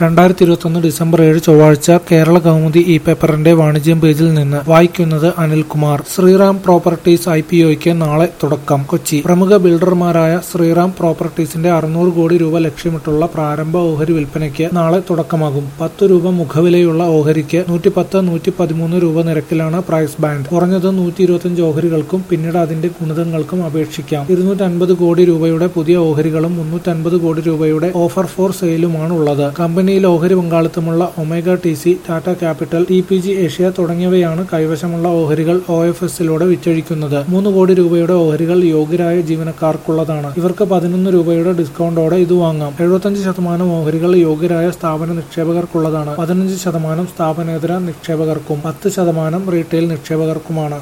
രണ്ടായിരത്തി ഇരുപത്തൊന്ന് ഡിസംബർ ഏഴ് ചൊവ്വാഴ്ച കേരള കൗമുദി ഇ പേപ്പറിന്റെ വാണിജ്യം പേജിൽ നിന്ന് വായിക്കുന്നത് Anilkumar Sriram properties I P ഒയ്ക്ക് നാളെ തുടക്കം കൊച്ചി പ്രമുഖ ബിൽഡർമാരായ ശ്രീറാം പ്രോപ്പർട്ടീസിന്റെ അറുന്നൂറ് കോടി രൂപ ലക്ഷ്യമിട്ടുള്ള പ്രാരംഭ ഓഹരി വിൽപ്പനയ്ക്ക് നാളെ തുടക്കമാകും പത്ത് രൂപ മുഖവിലയുള്ള ഓഹരിക്ക് നൂറ്റി പത്ത് നൂറ്റി പതിമൂന്ന് രൂപ നിരക്കിലാണ് പ്രൈസ് ബാൻഡ് കുറഞ്ഞത് നൂറ്റി ഇരുപത്തിയഞ്ച് ഓഹരികൾക്കും പിന്നീട് അതിന്റെ ഗുണിതങ്ങൾക്കും അപേക്ഷിക്കാം ഇരുന്നൂറ്റൻപത് കോടി രൂപയുടെ പുതിയ ഓഹരികളും മുന്നൂറ്റൻപത് കോടി രൂപയുടെ ഓഫർ ഫോർ സെയിലുമാണ് ഉള്ളത് കമ്പനിയിൽ ഓഹരി പങ്കാളിത്തമുള്ള Omega T C Tata capital T P G Asia തുടങ്ങിയവയാണ് കൈവശമുള്ള ഓഹരികൾ ഒ എഫ് എസിലൂടെ വിറ്റഴിക്കുന്നത് മൂന്ന് കോടി രൂപയുടെ ഓഹരികൾ യോഗ്യരായ ജീവനക്കാർക്കുള്ളതാണ് ഇവർക്ക് പതിനൊന്ന് രൂപയുടെ ഡിസ്കൗണ്ടോടെ ഇത് വാങ്ങാം എഴുപത്തഞ്ച് ശതമാനം ഓഹരികൾ യോഗ്യരായ സ്ഥാപന നിക്ഷേപകർക്കുള്ളതാണ് പതിനഞ്ച് ശതമാനം സ്ഥാപനേതര നിക്ഷേപകർക്കും പത്ത് ശതമാനം റീറ്റെയിൽ നിക്ഷേപകർക്കുമാണ്